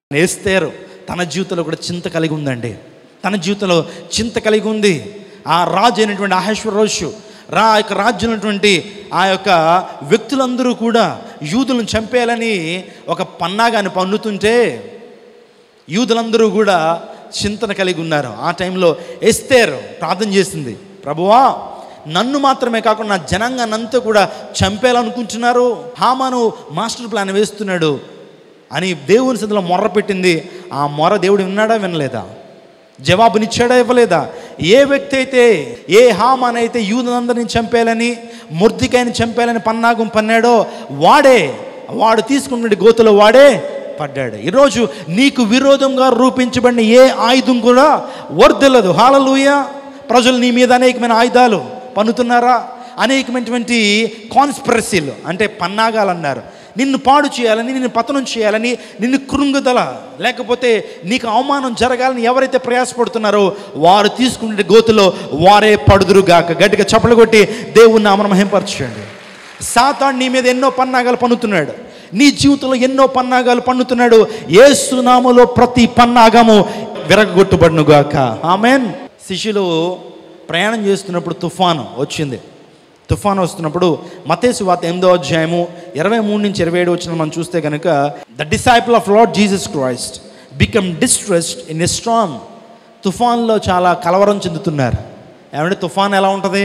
నేస్తారు తన జీవితంలో కూడా చింత కలిగి ఉందండి తన జీవితంలో చింత కలిగి ఉంది ఆ రాజు అయినటువంటి అహేశ్వరోషు రా ఆ యొక్క రాజ్యం ఉన్నటువంటి ఆ యొక్క వ్యక్తులందరూ కూడా యూదులను చంపేయాలని ఒక పన్నాగాన్ని పన్నుతుంటే యూదులందరూ కూడా చింతన కలిగి ఉన్నారు ఆ టైంలో ఎస్తేర్ ప్రార్థన చేసింది ప్రభువా నన్ను మాత్రమే కాకుండా నా జనాంగాన్నంతా కూడా చంపేయాలనుకుంటున్నారు హామాను మాస్టర్ ప్లాన్ వేస్తున్నాడు అని దేవుని సందులో మొర్ర పెట్టింది ఆ మొర్ర దేవుడు విన్నాడా వినలేదా జవాబునిచ్చాడా ఇవ్వలేదా ఏ వ్యక్తి అయితే ఏ హామాన్ అయితే యూదులందరినీ చంపేయాలని ముర్దికాయని చంపేయాలని పన్నాగం పన్నాడో వాడే వాడు తీసుకున్న గోతులో వాడే పడ్డాడు ఈరోజు నీకు విరోధంగా రూపించబడిన ఏ ఆయుధం కూడా వర్దిల్లదు హాలలుయ ప్రజలు నీ మీద అనేకమైన ఆయుధాలు పన్నుతున్నారా అనేకమైనటువంటి కాన్స్పిరసీలు అంటే పన్నాగాలు అన్నారు నిన్ను పాడు చేయాలని నిన్ను పతనం చేయాలని నిన్ను కృంగుదల లేకపోతే నీకు అవమానం జరగాలని ఎవరైతే ప్రయాసపడుతున్నారో వారు తీసుకునే గోతులో వారే పడుదురుగాక గట్టిగా చప్పలు కొట్టి దేవుణ్ణి నామను మహింపరచండి సాతాన్ నీ మీద ఎన్నో పన్నాగాలు పన్నుతున్నాడు నీ జీవితంలో ఎన్నో పన్నాగాలు పన్నుతున్నాడు ఏసునామలో ప్రతి పన్నాగము విరగొట్టుబడునుగాక ఆమెన్ శిష్యులు ప్రయాణం చేస్తున్నప్పుడు తుఫాను వచ్చింది తుఫాను వస్తున్నప్పుడు మతేసు వాత ఎనిమిదో అధ్యాయము ఇరవై మూడు నుంచి ఇరవై ఏడు వచ్చిన మనం చూస్తే కనుక the disciple of Lord Jesus Christ become distressed in a strong తుఫాన్లో చాలా కలవరం చెందుతున్నారు ఏమంటే తుఫాన్ ఎలా ఉంటుంది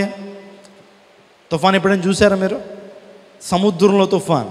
తుఫాన్ ఎప్పుడైనా చూసారా మీరు సముద్రంలో తుఫాన్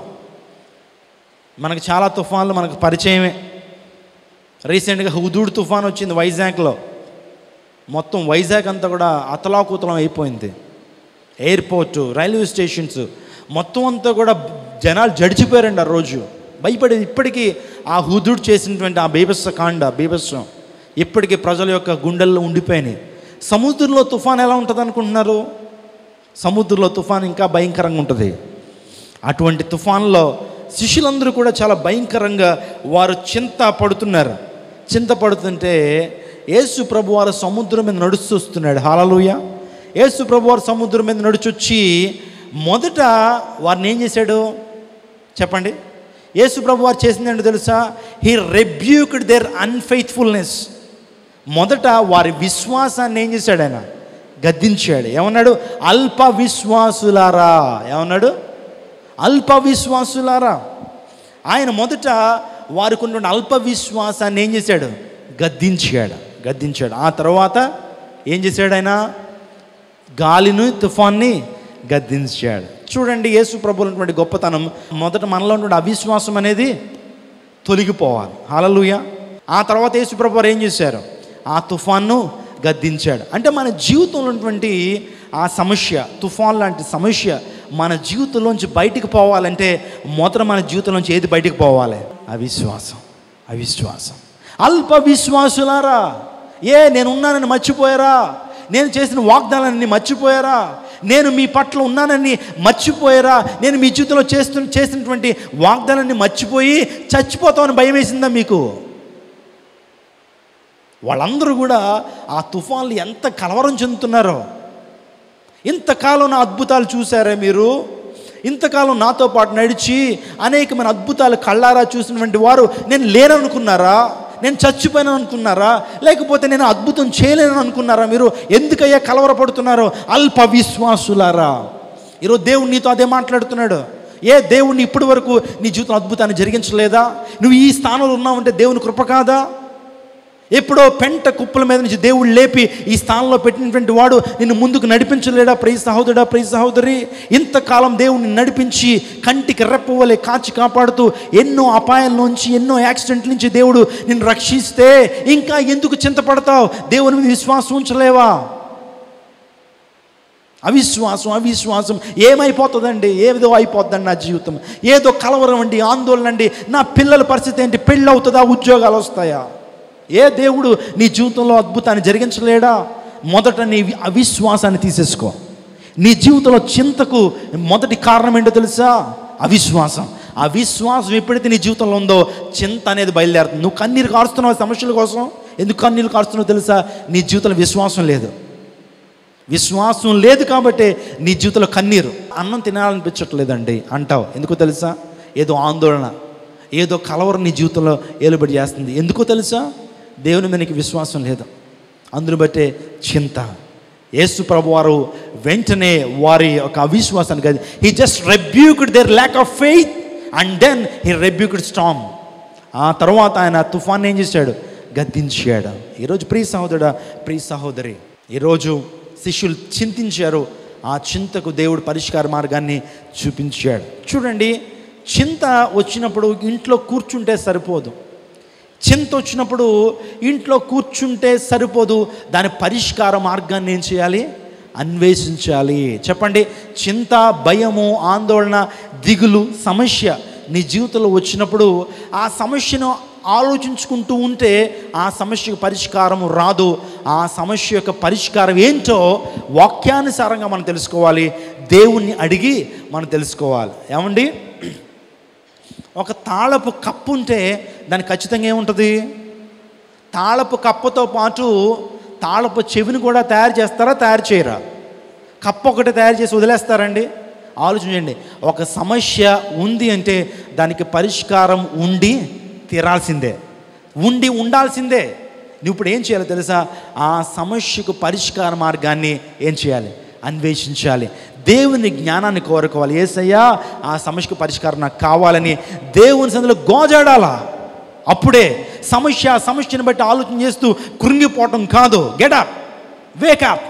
మనకు చాలా తుఫాన్లు మనకు పరిచయమే రీసెంట్గా హుదూడ్ తుఫాన్ వచ్చింది వైజాగ్లో మొత్తం వైజాగ్ అంతా కూడా అతలాకుతలం అయిపోయింది ఎయిర్పోర్టు రైల్వే స్టేషన్స్ మొత్తం అంతా కూడా జనాలు జడిచిపోయారండి ఆ రోజు భయపడి ఇప్పటికీ ఆ హుదుడు చేసినటువంటి ఆ బీభత్స కాండ బీభత్సం ఇప్పటికీ ప్రజల యొక్క గుండెల్లో ఉండిపోయినాయి సముద్రంలో తుఫాన్ ఎలా ఉంటుంది అనుకుంటున్నారు సముద్రంలో తుఫాన్ ఇంకా భయంకరంగా ఉంటుంది అటువంటి తుఫాన్లో శిష్యులందరూ కూడా చాలా భయంకరంగా వారు చింత పడుతున్నారు చింత పడుతుంటే యేసు ప్రభు వారు సముద్రం మీద నడుస్తూ వస్తున్నాడు హాలలుయ యేసు ప్రభు వారు సముద్రం మీద నడుచొచ్చి మొదట వారిని ఏం చేశాడు చెప్పండి యేసు ప్రభు వారు చేసిందంటే తెలుసా హీ రెబ్యూక్డ్ దేర్ అన్ఫెయిత్ఫుల్నెస్ మొదట వారి విశ్వాసాన్ని ఏం చేశాడు ఆయన గద్దించాడు ఏమన్నాడు అల్ప విశ్వాసులారా ఏమన్నాడు అల్ప విశ్వాసులారా ఆయన మొదట వారికి ఉన్నటువంటి అల్ప విశ్వాసాన్ని ఏం చేశాడు గద్దించాడు గద్దించాడు ఆ తర్వాత ఏం చేశాడు ఆయన గాలిని తుఫాన్ని గద్దించాడు చూడండి యేసు ప్రభు ఉన్నటువంటి గొప్పతనం మొదట మనలో ఉన్నటువంటి అవిశ్వాసం అనేది తొలగిపోవాలి హాలలుయ ఆ తర్వాత యేసు ప్రభు వారు ఏం చేశారు ఆ తుఫాన్ను గద్దించాడు అంటే మన జీవితంలో ఉన్నటువంటి ఆ సమస్య తుఫాన్ లాంటి సమస్య మన జీవితంలోంచి బయటికి పోవాలంటే మొదట మన జీవితంలోంచి ఏది బయటికి పోవాలి అవిశ్వాసం అవిశ్వాసం అల్ప విశ్వాసులారా ఏ నేను ఉన్నానని మర్చిపోయారా నేను చేసిన వాగ్దానాన్ని మర్చిపోయారా నేను మీ పట్ల ఉన్నానని మర్చిపోయారా నేను మీ జీవితంలో చేస్తు చేసినటువంటి వాగ్దానాన్ని మర్చిపోయి చచ్చిపోతామని భయం వేసిందా మీకు వాళ్ళందరూ కూడా ఆ తుఫాన్లు ఎంత కలవరం చెందుతున్నారో ఇంతకాలం నా అద్భుతాలు చూసారా మీరు ఇంతకాలం నాతో పాటు నడిచి అనేకమైన అద్భుతాలు కళ్ళారా చూసినటువంటి వారు నేను లేననుకున్నారా నేను చచ్చిపోయాను అనుకున్నారా లేకపోతే నేను అద్భుతం చేయలేను అనుకున్నారా మీరు ఎందుకయ్యా కలవరపడుతున్నారో అల్ప విశ్వాసులారా ఈరోజు దేవుడు నీతో అదే మాట్లాడుతున్నాడు ఏ దేవుడిని ఇప్పటి వరకు నీ జీవితం అద్భుతాన్ని జరిగించలేదా నువ్వు ఈ స్థానంలో ఉన్నావంటే దేవుని కృప కాదా ఎప్పుడో పెంట కుప్పల మీద నుంచి దేవుడు లేపి ఈ స్థానంలో పెట్టినటువంటి వాడు నిన్ను ముందుకు నడిపించలేడా ప్రియ సహోదరుడా ప్రియ సహోదరి ఇంతకాలం దేవుడిని నడిపించి కంటికి రెప్పవలే కాచి కాపాడుతూ ఎన్నో అపాయాల నుంచి ఎన్నో యాక్సిడెంట్ల నుంచి దేవుడు నిన్ను రక్షిస్తే ఇంకా ఎందుకు చింతపడతావు దేవుని మీద విశ్వాసం ఉంచలేవా అవిశ్వాసం అవిశ్వాసం ఏమైపోతుందండి ఏదో అయిపోద్దండి నా జీవితం ఏదో కలవరం అండి ఆందోళన అండి నా పిల్లల పరిస్థితి ఏంటి పెళ్ళి అవుతుందా ఉద్యోగాలు వస్తాయా ఏ దేవుడు నీ జీవితంలో అద్భుతాన్ని జరిగించలేడా మొదట నీ అవిశ్వాసాన్ని తీసేసుకో నీ జీవితంలో చింతకు మొదటి కారణం ఏంటో తెలుసా అవిశ్వాసం అవిశ్వాసం ఎప్పుడైతే నీ జీవితంలో ఉందో చింత అనేది బయలుదేరుతుంది నువ్వు కన్నీరు కారుస్తున్నావు సమస్యల కోసం ఎందుకు కన్నీరు కారుస్తున్నావు తెలుసా నీ జీవితంలో విశ్వాసం లేదు విశ్వాసం లేదు కాబట్టి నీ జీవితంలో కన్నీరు అన్నం తినాలనిపించట్లేదండి అంటావు ఎందుకు తెలుసా ఏదో ఆందోళన ఏదో కలవరం నీ జీవితంలో ఏలుబడి చేస్తుంది ఎందుకో తెలుసా దేవుని మీద నీకు విశ్వాసం లేదు అందును బట్టే చింత యేసు ప్రభు వారు వెంటనే వారి యొక్క అవిశ్వాసాన్ని కాదు he just rebuked their lack of faith and then he rebuked storm ఆ తర్వాత ఆయన తుఫాన్ ఏం చేశాడు గద్దించాడు ఈరోజు ప్రియ సహోదరుడా ప్రియ సహోదరి ఈరోజు శిష్యులు చింతించారు ఆ చింతకు దేవుడు పరిష్కార మార్గాన్ని చూపించాడు చూడండి చింత వచ్చినప్పుడు ఇంట్లో కూర్చుంటే సరిపోదు చింత వచ్చినప్పుడు ఇంట్లో కూర్చుంటే సరిపోదు దాని పరిష్కార మార్గాన్ని ఏం చేయాలి అన్వేషించాలి చెప్పండి చింత భయము ఆందోళన దిగులు సమస్య నీ జీవితంలో వచ్చినప్పుడు ఆ సమస్యను ఆలోచించుకుంటూ ఉంటే ఆ సమస్యకు పరిష్కారం రాదు ఆ సమస్య యొక్క పరిష్కారం ఏంటో వాక్యానుసారంగా మనం తెలుసుకోవాలి దేవుణ్ణి అడిగి మనం తెలుసుకోవాలి ఏమండి ఒక తాళపు కప్పు ఉంటే దానికి ఖచ్చితంగా ఏముంటుంది తాళపు కప్పతో పాటు తాళపు చెవిని కూడా తయారు చేస్తారా తయారు చేయరా కప్పు ఒకటి తయారు చేసి వదిలేస్తారండి ఆలోచించండి ఒక సమస్య ఉంది అంటే దానికి పరిష్కారం ఉండి తీరాల్సిందే ఉండి ఉండాల్సిందే నువ్వు ఇప్పుడు ఏం చేయాలో తెలుసా ఆ సమస్యకు పరిష్కార మార్గాన్ని ఏం చేయాలి అన్వేషించాలి దేవుని జ్ఞానాన్ని కోరుకోవాలి ఏసయ్యా ఆ సమస్యకు పరిష్కారం నాకు కావాలని దేవుని సందులో గోజాడాలా అప్పుడే సమస్య ఆ సమస్యను బట్టి ఆలోచన చేస్తూ కృంగిపోవటం కాదు get up wake up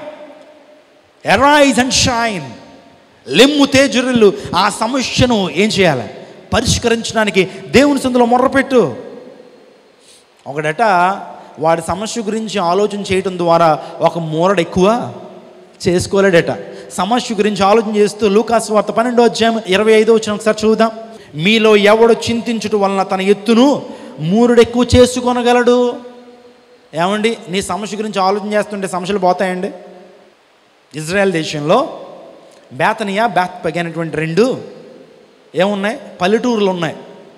arise and shine లెమ్ము తేజరులు ఆ సమస్యను ఏం చేయాలి పరిష్కరించడానికి దేవుని సందులో మొర్రపెట్టు ఒకడట వాడి సమస్య గురించి ఆలోచన చేయటం ద్వారా ఒక మూరడు ఎక్కువ చేసుకోలేడట సమస్య గురించి ఆలోచన చేస్తూ లూకాస్ వార్త పన్నెండో అధ్యాయం ఇరవై ఐదో వచ్చిన ఒకసారి చూద్దాం మీలో ఎవడు చింతించుట వలన తన ఎత్తును మూరుడు ఎక్కువ చేసుకొనగలడు ఏమండి నీ సమస్య గురించి ఆలోచన చేస్తుంటే సమస్యలు పోతాయండి ఇజ్రాయెల్ దేశంలో బేతనియా బేత్పగి అనేటువంటి రెండు ఏమున్నాయి పల్లెటూరులు ఉన్నాయి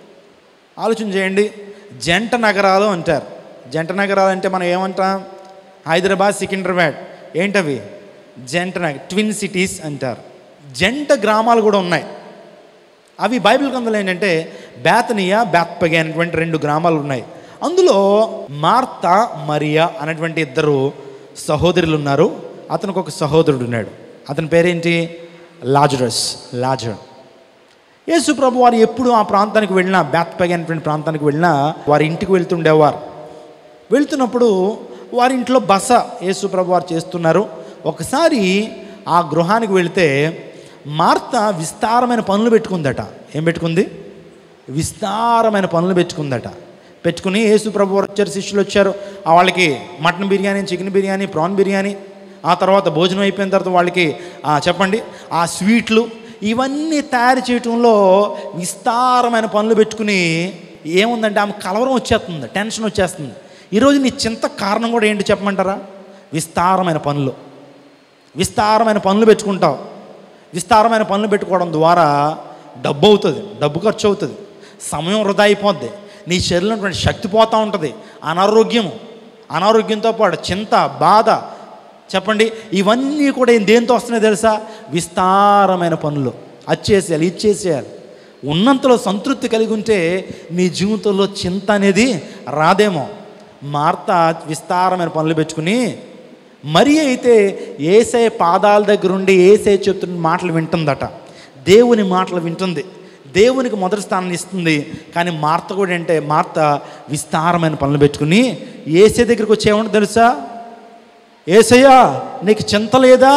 ఆలోచన చేయండి జంట నగరాలు అంటారు జంట నగరాలు అంటే మనం ఏమంటాం హైదరాబాద్ సికింద్రాబాద్ ఏంటవి జంట నగర్ ట్విన్ సిటీస్ అంటారు జంట గ్రామాలు కూడా ఉన్నాయి అవి బైబిల్ గ్రంథంలో ఏంటంటే బేతనియా బేత్పగి అనేటువంటి రెండు గ్రామాలు ఉన్నాయి అందులో మార్తా మరియా అనేటువంటి ఇద్దరు సహోదరులు ఉన్నారు అతనికి ఒక సహోదరుడు ఉన్నాడు అతని పేరేంటి లాజరస్ లాజర్ యేసు ప్రభు వారు ఎప్పుడు ఆ ప్రాంతానికి వెళ్ళినా బేత్పగి అనేటువంటి ప్రాంతానికి వెళ్ళినా వారి ఇంటికి వెళ్తుండేవారు వెళ్తున్నప్పుడు వారి ఇంట్లో బస యేసు ప్రభు వారు చేస్తున్నారు ఒకసారి ఆ గృహానికి వెళితే మార్త విస్తారమైన పనులు పెట్టుకుందట ఏం పెట్టుకుంది విస్తారమైన పనులు పెట్టుకుందట పెట్టుకుని యేసు ప్రభు వారు వచ్చారు శిష్యులు వచ్చారు ఆ వాళ్ళకి mutton biryani chicken biryani prawn biryani ఆ తర్వాత భోజనం అయిపోయిన తర్వాత వాళ్ళకి ఆ, చెప్పండి ఆ స్వీట్లు ఇవన్నీ తయారు చేయటంలో విస్తారమైన పనులు పెట్టుకుని ఏముందంటే ఆమె కలవరం వచ్చేస్తుంది టెన్షన్ వచ్చేస్తుంది ఈరోజు నీ చింత కారణం కూడా ఏంటి చెప్పమంటారా విస్తారమైన పనులు విస్తారమైన పనులు పెట్టుకుంటావు విస్తారమైన పనులు పెట్టుకోవడం ద్వారా డబ్బు అవుతుంది డబ్బు ఖర్చు అవుతుంది సమయం వృధా అయిపోద్ది నీ శరీరంలో ఉన్నటువంటి శక్తి పోతూ ఉంటుంది అనారోగ్యము అనారోగ్యంతో పాటు చింత బాధ చెప్పండి ఇవన్నీ కూడా ఏం దేంతో వస్తున్నాయి తెలుసా విస్తారమైన పనులు అచ్చేసేయాలి ఇచ్చేసేయాలి ఉన్నంతలో సంతృప్తి కలిగి ఉంటే నీ జీవితంలో చింత అనేది రాదేమో మార్త విస్తారమైన పనులు పెట్టుకుని మరి అయితే ఏసే పాదాల దగ్గర ఉండి ఏసే చెప్తున్న మాటలు వింటుందట దేవుని మాటలు వింటుంది దేవునికి మొదటి స్థానం ఇస్తుంది కానీ మార్త కూడా అంటే మార్త విస్తారమైన పనులు పెట్టుకుని ఏసే దగ్గరికి వచ్చేమంటే తెలుసా ఏసయ్యా నీకు చింత లేదా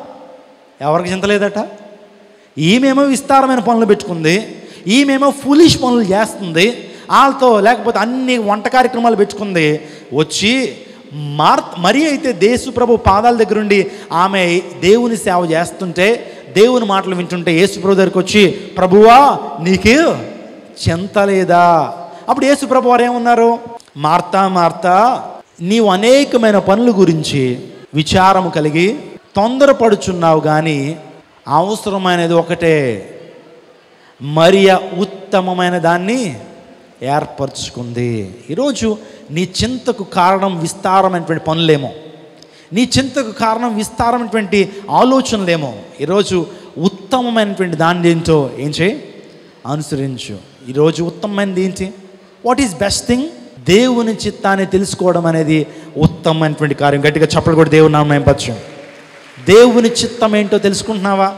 ఎవరికి చింత లేదట ఈమెమో విస్తారమైన పనులు పెట్టుకుంది ఈమెమో ఫులిష్ పనులు చేస్తుంది వాళ్ళతో లేకపోతే అన్ని వంట కార్యక్రమాలు పెట్టుకుంది వచ్చి మార్ మరి అయితే దేశు ప్రభు పాదాల దగ్గర ఉండి ఆమె దేవుని సేవ చేస్తుంటే దేవుని మాటలు వింటుంటే యేసు ప్రభు దగ్గరికి వచ్చి ప్రభువా నీకు చింత లేదా అప్పుడు యేసు ప్రభు వారు ఏమన్నారు మార్తా మార్తా నీవు అనేకమైన పనుల గురించి విచారము కలిగి తొందరపడుచున్నావు కానీ అవసరమైనది ఒకటే మరియ ఉత్తమమైన దాన్ని ఏర్పరచుకుంది ఈరోజు నీ చింతకు కారణం విస్తారమైనటువంటి పనులేమో నీ చింతకు కారణం విస్తారమైనటువంటి ఆలోచనలేమో ఈరోజు ఉత్తమమైనటువంటి దాన్ని ఏంటో ఏం చేయి అనుసరించు ఈరోజు ఉత్తమమైనది ఏంటి వాట్ ఈస్ బెస్ట్ థింగ్ దేవుని చిత్తాన్ని తెలుసుకోవడం అనేది ఉత్తమమైనటువంటి కార్యం గట్టిగా చెప్పలు కూడా దేవుని నామం పచ్చు దేవుని చిత్తం ఏంటో తెలుసుకుంటున్నావా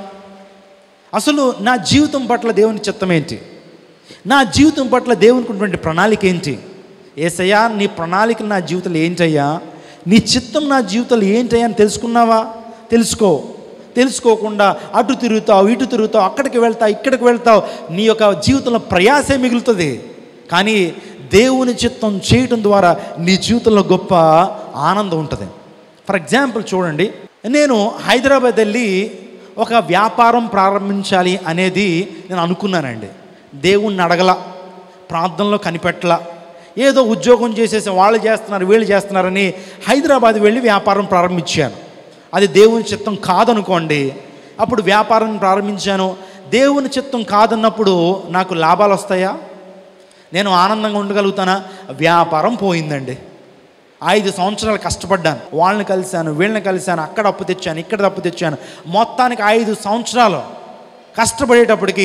అసలు నా జీవితం పట్ల దేవుని చిత్తం ఏంటి నా జీవితం పట్ల దేవునికి ఉన్నటువంటి ప్రణాళిక ఏంటి ఏసయ్యా నీ ప్రణాళిక నా జీవితంలో ఏంటయ్యా నీ చిత్తం నా జీవితంలో ఏంటయ్యా అని తెలుసుకున్నావా తెలుసుకో తెలుసుకోకుండా అటు తిరుగుతావు ఇటు తిరుగుతావు అక్కడికి వెళ్తావు ఇక్కడికి వెళ్తావు నీ యొక్క జీవితంలో ప్రయాసే మిగులుతుంది కానీ దేవుని చిత్తం చేయటం ద్వారా నీ జీవితంలో గొప్ప ఆనందం ఉంటుంది ఫర్ ఎగ్జాంపుల్ చూడండి నేను హైదరాబాద్ వెళ్ళి ఒక వ్యాపారం ప్రారంభించాలి అనేది నేను అనుకున్నానండి దేవుణ్ణి అడగల ప్రార్థనలో కనిపెట్టలా ఏదో ఉద్యోగం చేసేసి వాళ్ళు చేస్తున్నారు వీళ్ళు చేస్తున్నారని హైదరాబాద్ వెళ్ళి వ్యాపారం ప్రారంభించాను అది దేవుని చిత్తం కాదనుకోండి అప్పుడు వ్యాపారం ప్రారంభించాను దేవుని చిత్తం కాదన్నప్పుడు నాకు లాభాలు వస్తాయా నేను ఆనందంగా ఉండగలుగుతానా వ్యాపారం పోయిందండి ఐదు సంవత్సరాలు కష్టపడ్డాను వాళ్ళని కలిశాను వీళ్ళని కలిశాను అక్కడ అప్పు తెచ్చాను ఇక్కడ అప్పు తెచ్చాను మొత్తానికి ఐదు సంవత్సరాలు కష్టపడేటప్పటికి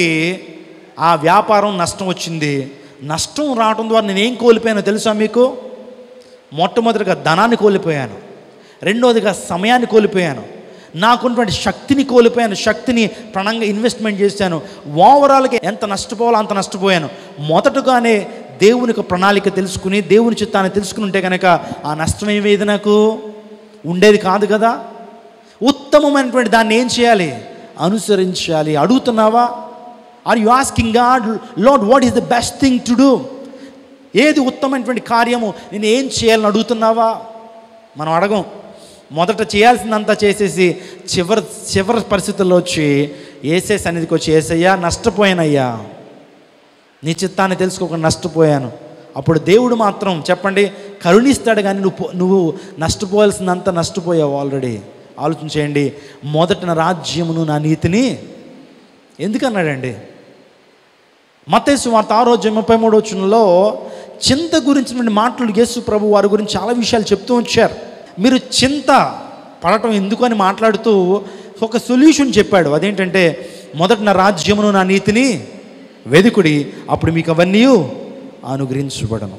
ఆ వ్యాపారం నష్టం వచ్చింది నష్టం రావడం ద్వారా నేను ఏం కోల్పోయానో తెలుసా మీకు మొట్టమొదటిగా ధనాన్ని కోల్పోయాను రెండోదిగా సమయాన్ని కోల్పోయాను నాకున్నటువంటి శక్తిని కోల్పోయాను శక్తిని ప్రణంగా ఇన్వెస్ట్మెంట్ చేశాను ఓవరాల్గా ఎంత నష్టపోవాలో అంత నష్టపోయాను మొదటగానే దేవుని యొక్క ప్రణాళిక తెలుసుకుని దేవుని చిత్తాన్ని తెలుసుకుని ఉంటే కనుక ఆ నష్టం ఏమేది నాకు ఉండేది కాదు కదా ఉత్తమమైనటువంటి దాన్ని ఏం చేయాలి అనుసరించాలి అడుగుతున్నావా are you asking god lord what is the best thing to do ఏది ఉత్తమమైనటువంటి కార్యము నేను ఏం చేయాలని అడుగుతున్నావా మనం అడగం మొదట చేయాల్సిందంతా చేసేసి చివరి చివరి పరిస్థితుల్లో వచ్చి ఏసే సన్నిధికి వచ్చి ఏసయ్యా నష్టపోయానయ్యా నీ చిత్తాన్ని తెలుసుకోకుండా నష్టపోయాను అప్పుడు దేవుడు మాత్రం చెప్పండి కరుణిస్తాడు కానీ నువ్వు పో- నువ్వు నష్టపోవాల్సిందంతా నష్టపోయావు ఆల్రెడీ ఆలోచించేయండి మొదట నా రాజ్యమును నా నీతిని ఎందుకన్నాడండి మతేసు వార్త ఆరోగ్యం ముప్పై మూడు వచ్చినలో చింత గురించినటువంటి మాటలు యేసు ప్రభు వారి గురించి చాలా విషయాలు చెప్తూ వచ్చారు మీరు చింత పడటం ఎందుకు అని మాట్లాడుతూ ఒక సొల్యూషన్ చెప్పాడు అదేంటంటే మొదట నా రాజ్యమును నా నీతిని వెదుకుడి అప్పుడు మీకు అవన్నీ అనుగ్రహించబడను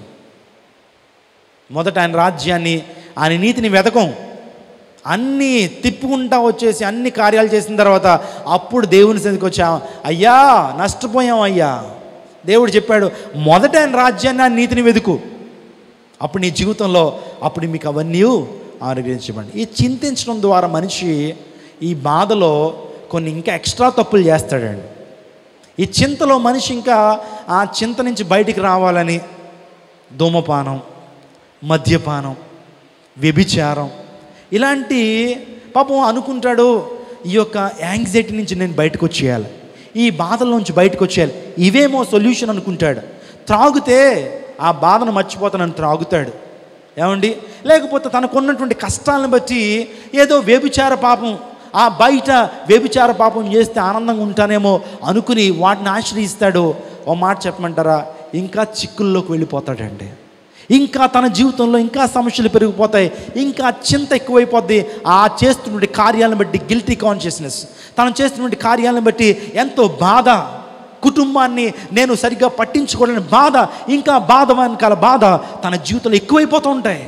మొదట ఆయన రాజ్యాన్ని ఆయన నీతిని వెతకం అన్నీ తిప్పుకుంటా వచ్చేసి అన్ని కార్యాలు చేసిన తర్వాత అప్పుడు దేవుని సన్నిధికి వచ్చా అయ్యా నష్టపోయాం అయ్యా దేవుడు చెప్పాడు మొదట ఆయన రాజ్యాన్ని ఆయన నీతిని వెతుకు అప్పుడు నీ జీవితంలో అప్పుడు మీకు అవన్నీ అనుగ్రహించబడి ఈ చింతించడం ద్వారా మనిషి ఈ బాధలో కొన్ని ఇంకా ఎక్స్ట్రా తప్పులు చేస్తాడండి ఈ చింతలో మనిషి ఇంకా ఆ చింత నుంచి బయటికి రావాలని ధూమపానం మద్యపానం వ్యభిచారం ఇలాంటి పాపం అనుకుంటాడు ఈ యొక్క యాంగ్జైటీ నుంచి నేను బయటకు వచ్చేయాలి ఈ బాధల నుంచి బయటకు వచ్చేయాలి ఇవేమో సొల్యూషన్ అనుకుంటాడు త్రాగితే ఆ బాధను మర్చిపోతానని త్రాగుతాడు ఏమండి లేకపోతే తనకున్నటువంటి కష్టాలను బట్టి ఏదో వ్యభిచార పాపం ఆ బయట వ్యభిచార పాపం చేస్తే ఆనందంగా ఉంటానేమో అనుకుని వాటిని ఆశ్రయిస్తాడు ఓ మాట చెప్పమంటారా ఇంకా చిక్కుల్లోకి వెళ్ళిపోతాడండి ఇంకా తన జీవితంలో ఇంకా సమస్యలు పెరిగిపోతాయి ఇంకా చింత ఎక్కువైపోద్ది ఆ చేస్తున్నటువంటి కార్యాలను బట్టి గిల్టీ కాన్షియస్నెస్ తను చేస్తున్నటువంటి కార్యాలను బట్టి ఎంతో బాధ కుటుంబాన్ని నేను సరిగ్గా పట్టించుకోలేని బాధ ఇంకా బాధ వెనకాల బాధ తన జీవితంలో ఎక్కువైపోతూ ఉంటాయి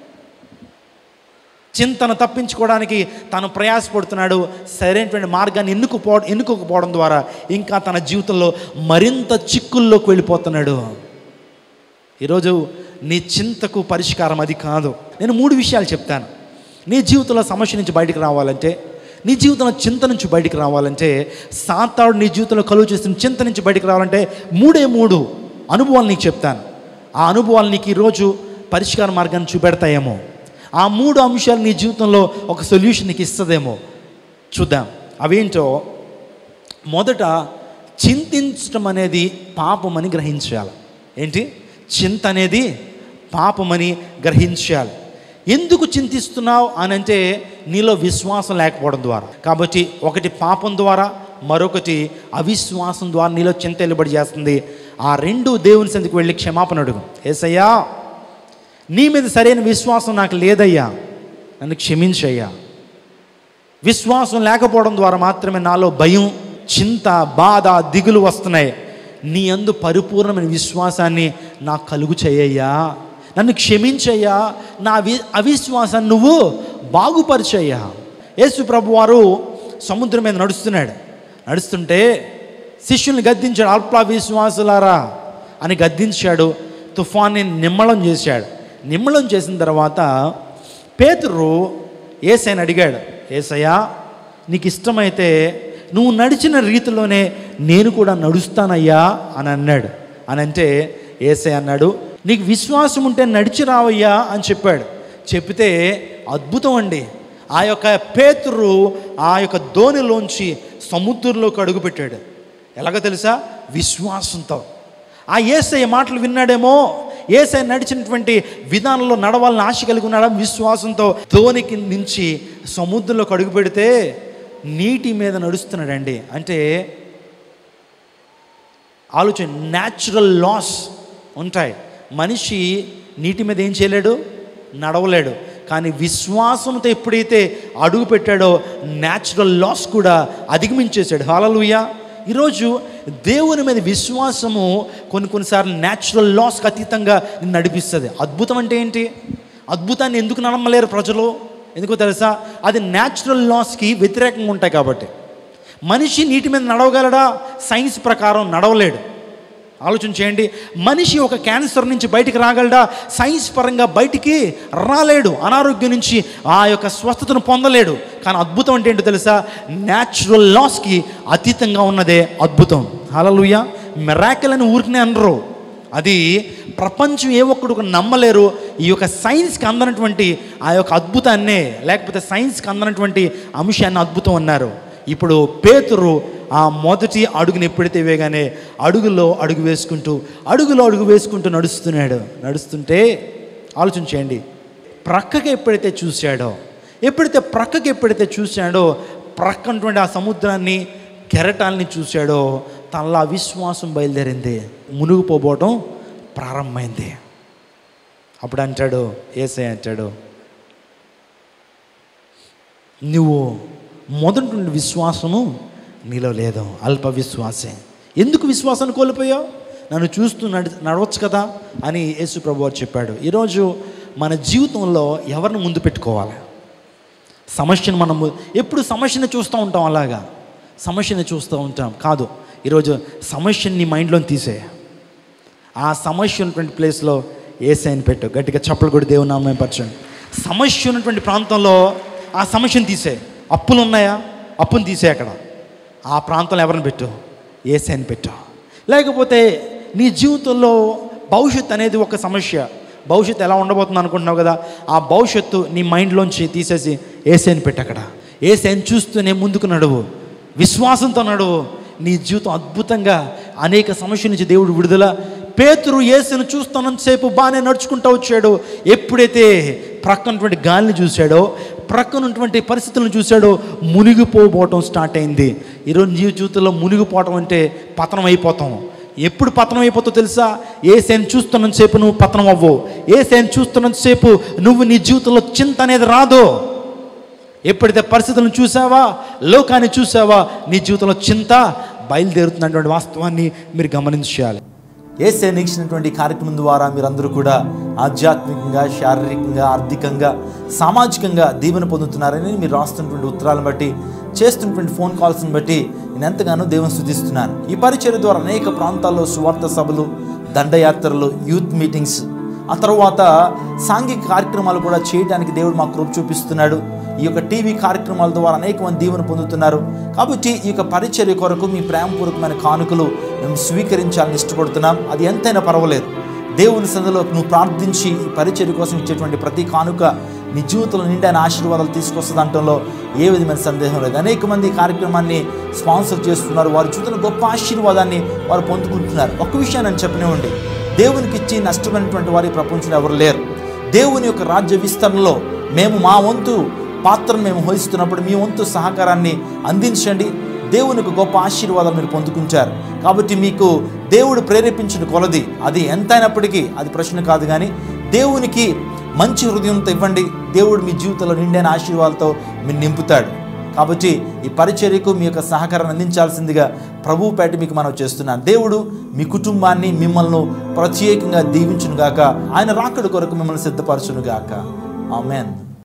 చింతను తప్పించుకోవడానికి తాను ప్రయాసపడుతున్నాడు సరైనటువంటి మార్గాన్ని ఎన్నుకుపో ఎన్నుకోకపోవడం ద్వారా ఇంకా తన జీవితంలో మరింత చిక్కుల్లోకి వెళ్ళిపోతున్నాడు ఈరోజు నీ చింతకు పరిష్కారం అది కాదు నేను మూడు విషయాలు చెప్తాను నీ జీవితంలో సమస్య నుంచి బయటికి రావాలంటే నీ జీవితంలో చింత నుంచి బయటికి రావాలంటే సాతాడు నీ జీవితంలో కలుగు చేస్తున్న చింత నుంచి బయటికి రావాలంటే మూడే మూడు అనుభవాలు నీకు చెప్తాను ఆ అనుభవాలు నీకు ఈరోజు పరిష్కార మార్గాన్ని చూపెడతాయేమో ఆ మూడు అంశాలు నీ జీవితంలో ఒక సొల్యూషన్ నీకు ఇస్తుందేమో చూద్దాం అవేంటో మొదట చింతించడం అనేది పాపమని గ్రహించాలి ఏంటి చింత అనేది పాపమని గ్రహించాలి ఎందుకు చింతిస్తున్నావు అని అంటే నీలో విశ్వాసం లేకపోవడం ద్వారా కాబట్టి ఒకటి పాపం ద్వారా మరొకటి అవిశ్వాసం ద్వారా నీలో చింత వెలుబడి చేస్తుంది ఆ రెండు దేవుని సందికి వెళ్ళి క్షమాపణ అడుగు ఏసయ్యా నీ మీద సరైన విశ్వాసం నాకు లేదయ్యా నన్ను క్షమించయ్యా విశ్వాసం లేకపోవడం ద్వారా మాత్రమే నాలో భయం చింత బాధ దిగులు వస్తున్నాయి నీ అందు పరిపూర్ణమైన విశ్వాసాన్ని నాకు కలుగు చేయయ్యా నన్ను క్షమించయ్యా నా వి అవిశ్వాసాన్ని నువ్వు బాగుపరిచయ్యా యేసు ప్రభు వారు సముద్రం మీద నడుస్తున్నాడు నడుస్తుంటే శిష్యుల్ని గద్దించాడు అల్ప విశ్వాసులారా అని గద్దించాడు తుఫాన్ని నిమ్మళం చేశాడు నిమ్మళం చేసిన తర్వాత పేతురు ఏసైని అడిగాడు ఏసయ్యా నీకు ఇష్టమైతే నువ్వు నడిచిన రీతిలోనే నేను కూడా నడుస్తానయ్యా అని అన్నాడు అని అంటే ఏసై అన్నాడు నీకు విశ్వాసం ఉంటే నడిచి రావయ్యా అని చెప్పాడు చెప్తే అద్భుతం అండి ఆ యొక్క పేతురు ఆ యొక్క ధోనిలోంచి సముద్రంలోకి అడుగుపెట్టాడు ఎలాగో తెలుసా విశ్వాసంతో ఆ ఏసయ్య మాటలు విన్నాడేమో ఏసై నడిచినటువంటి విధానంలో నడవాలని ఆశ కలిగి ఉన్నాడా విశ్వాసంతో ధోనికి నుంచి సముద్రంలోకి అడుగు పెడితే నీటి మీద నడుస్తున్నాడండి అంటే ఆలోచన న్యాచురల్ లాస్ ఉంటాయి మనిషి నీటి మీద ఏం చేయలేడు నడవలేడు కానీ విశ్వాసంతో ఎప్పుడైతే అడుగు పెట్టాడో న్యాచురల్ లాస్ కూడా అధిగమించేశాడు హాలలుయ ఈరోజు దేవుని మీద విశ్వాసము కొన్ని కొన్నిసార్లు న్యాచురల్ లాస్కి అతీతంగా నిన్ను నడిపిస్తుంది అద్భుతం అంటే ఏంటి అద్భుతాన్ని ఎందుకు నమ్మలేరు ప్రజలు ఎందుకో తెలుసా అది న్యాచురల్ లాస్కి వ్యతిరేకంగా ఉంటాయి కాబట్టి మనిషి నీటి మీద నడవగలడా సైన్స్ ప్రకారం నడవలేడు ఆలోచన చేయండి మనిషి ఒక క్యాన్సర్ నుంచి బయటికి రాగలడా సైన్స్ పరంగా బయటికి రాలేడు అనారోగ్యం నుంచి ఆ యొక్క స్వస్థతను పొందలేడు కానీ అద్భుతం అంటే ఏంటో తెలుసా న్యాచురల్ లాస్కి అతీతంగా ఉన్నదే అద్భుతం హలలుయ మెరాకిల్ అని ఊరికనే అనరు అది ప్రపంచం ఏ ఒక్కడు కూడా నమ్మలేరు ఈ యొక్క సైన్స్కి అందనటువంటి ఆ యొక్క అద్భుతాన్నే లేకపోతే సైన్స్కి అందనటువంటి అంశాన్ని అద్భుతం అన్నారు ఇప్పుడు పేతురు ఆ మొదటి అడుగుని ఎప్పుడైతే వేగానే అడుగులో అడుగు వేసుకుంటూ అడుగులో అడుగు వేసుకుంటూ నడుస్తున్నాడు నడుస్తుంటే ఆలోచన చేయండి ప్రక్కకి ఎప్పుడైతే చూశాడో ఎప్పుడైతే ప్రక్కకి ఎప్పుడైతే చూశాడో ప్రక్కనటువంటి ఆ సముద్రాన్ని కెరటాలని చూశాడో తనలో ఆ విశ్వాసం బయలుదేరింది మునిగిపోబోవటం ప్రారంభమైంది అప్పుడు అంటాడు ఏసై అంటాడు నువ్వు మొదటి నుండి విశ్వాసము నీలో లేదు అల్ప విశ్వాసే ఎందుకు విశ్వాసాన్ని కోల్పోయావు నన్ను చూస్తూ నడి నడవచ్చు కదా అని యేసు ప్రభు వారు చెప్పాడు ఈరోజు మన జీవితంలో ఎవరిని ముందు పెట్టుకోవాలి సమస్యను మనం ఎప్పుడు సమస్యను చూస్తూ ఉంటాం అలాగా సమస్యను చూస్తూ ఉంటాం కాదు ఈరోజు సమస్యని నీ మైండ్లో తీసే ఆ సమస్య ఉన్నటువంటి ప్లేస్లో ఏసైని పెట్టు గట్టిగా చప్పలు కూడా దేవుని నామం పరచండి సమస్య ఉన్నటువంటి ప్రాంతంలో ఆ సమస్యను తీసే అప్పులు ఉన్నాయా అప్పును తీసే అక్కడ ఆ ప్రాంతంలో ఎవరిని పెట్టు ఏసైని పెట్టు లేకపోతే నీ జీవితంలో భవిష్యత్తు అనేది ఒక సమస్య భవిష్యత్తు ఎలా ఉండబోతుంది అనుకుంటున్నావు కదా ఆ భవిష్యత్తు నీ మైండ్లోంచి తీసేసి ఏసైని పెట్టు అక్కడ ఏసైని చూస్తూనే ముందుకు నడువు విశ్వాసంతో నడువు నీ జీవితం అద్భుతంగా అనేక సమస్యల నుంచి దేవుడు విడుదల పేతురు యేసును చూస్తున్నంతసేపు బాగానే నడుచుకుంటూ వచ్చాడు ఎప్పుడైతే ప్రక్కనటువంటి గాలిని చూశాడో ప్రక్కనటువంటి పరిస్థితులను చూశాడో మునిగిపోబోవటం స్టార్ట్ అయింది ఈరోజు నీ జీవితంలో మునిగిపోవటం అంటే పతనం అయిపోతాం ఎప్పుడు పతనం అయిపోతావు తెలుసా ఏ సేను చూస్తున్నంతసేపు నువ్వు పతనం అవ్వవు ఏ సేను చూస్తున్నంతసేపు నువ్వు నీ జీవితంలో చింత అనేది రాదు ఎప్పుడైతే పరిస్థితులను చూసావా లోకాన్ని చూసావా నీ జీవితంలో చింత బయలుదేరుతున్నటువంటి వాస్తవాన్ని మీరు గమనించాలి ఏసే నీక్షినటువంటి కార్యక్రమం ద్వారా మీరందరూ కూడా ఆధ్యాత్మికంగా శారీరకంగా ఆర్థికంగా సామాజికంగా దీవెన పొందుతున్నారని మీరు రాస్తున్నటువంటి ఉత్తరాలను బట్టి చేస్తున్నటువంటి ఫోన్ కాల్స్ని బట్టి నేను ఎంతగానో దేవుని స్థుతిస్తున్నాను ఈ పరిచయం ద్వారా అనేక ప్రాంతాల్లో సువార్త సభలు దండయాత్రలు యూత్ మీటింగ్స్ ఆ తర్వాత సాంఘిక కార్యక్రమాలు కూడా చేయడానికి దేవుడు మాకు కృప చూపిస్తున్నాడు ఈ యొక్క టీవీ కార్యక్రమాల ద్వారా అనేక మంది దీవెన పొందుతున్నారు కాబట్టి ఈ యొక్క పరిచర్య కొరకు మీ ప్రేమపూర్వకమైన కానుకలు మేము స్వీకరించాలని ఇష్టపడుతున్నాం అది ఎంతైనా పర్వాలేదు దేవుని సందులో నువ్వు ప్రార్థించి ఈ పరిచర్య కోసం ఇచ్చేటువంటి ప్రతి కానుక నీ జీవితంలో నిండైన ఆశీర్వాదాలు తీసుకొస్తుంది అంటంలో ఏ విధమైన సందేహం లేదు అనేక మంది ఈ కార్యక్రమాన్ని స్పాన్సర్ చేస్తున్నారు వారి జీవితంలో గొప్ప ఆశీర్వాదాన్ని వారు పొందుకుంటున్నారు ఒక విషయాన్ని నేను చెప్పనివ్వండి దేవునికి ఇచ్చి నష్టమైనటువంటి వారి ఈ ప్రపంచంలో ఎవరు లేరు దేవుని యొక్క రాజ్య విస్తరణలో మేము మా వంతు పాత్రను మేము వహిస్తున్నప్పుడు మీ వంతు సహకారాన్ని అందించండి దేవునికి గొప్ప ఆశీర్వాదం మీరు పొందుకుంటారు కాబట్టి మీకు దేవుడు ప్రేరేపించిన కొలది అది ఎంతైనప్పటికీ అది ప్రశ్న కాదు కానీ దేవునికి మంచి హృదయంతో ఇవ్వండి దేవుడు మీ జీవితంలో నిండైన ఆశీర్వాదాలతో మీరు నింపుతాడు కాబట్టి ఈ పరిచర్యకు మీ యొక్క సహకారాన్ని అందించాల్సిందిగా ప్రభు పేట మీకు మనం చేస్తున్నాను దేవుడు మీ కుటుంబాన్ని మిమ్మల్ని ప్రత్యేకంగా దీవించును గాక ఆయన రాకడ కొరకు మిమ్మల్ని సిద్ధపరచును గాక ఆమెన్